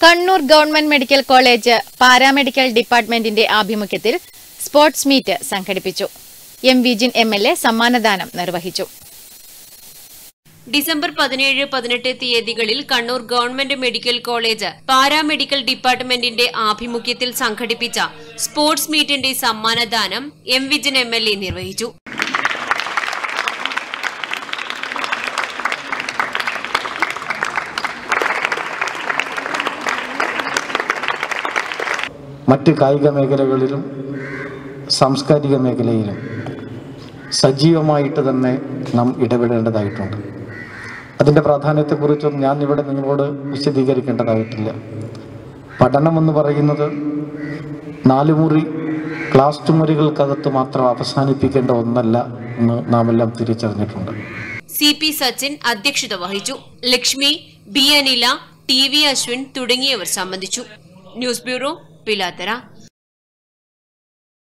Kannur government medical college paramedical ഡിപ്പാർട്ട്മെന്റിന്റെ ആഭിമുഖ്യത്തിൽ sports meet സംഘടിപ്പിച്ചു M Vijin M L A സമ്മാനദാനം നിർവഹിച്ചു ഡിസംബർ പതിനേഴ് പതിനെട്ട് തീയതികളിൽ Kannur government medical college paramedical ഡിപ്പാർട്ട്മെന്റിന്റെ ആഭിമുഖ്യത്തിൽ സംഘടിപ്പിച്ച സ്പോർട്സ് മീറ്റിന്റെ സമ്മാനദാനം M Vijin M L A നിർവഹിച്ചു മറ്റ് കായിക മേഖലകളിലും സാംസ്കാരിക മേഖലയിലും സജീവമായിട്ട് തന്നെ നാം ഇടപെടേണ്ടതായിട്ടുണ്ട് അതിൻ്റെ പ്രാധാന്യത്തെക്കുറിച്ചൊന്നും ഞാൻ ഇവിടെ നിങ്ങളോട് വിശദീകരിക്കേണ്ടതായിട്ടില്ല പഠനമെന്ന് പറയുന്നത് നാലുമുറി ക്ലാസ് മുറികൾക്കകത്ത് മാത്രം അവസാനിപ്പിക്കേണ്ട ഒന്നല്ല എന്ന് നാം എല്ലാം തിരിച്ചറിഞ്ഞിട്ടുണ്ട് സി പി സച്ചിൻ അധ്യക്ഷത വഹിച്ചു Lakshmi B Anila T V Ashwin തുടങ്ങിയവർ സംബന്ധിച്ചു ന്യൂസ് ബ്യൂറോ പിലാത്തറ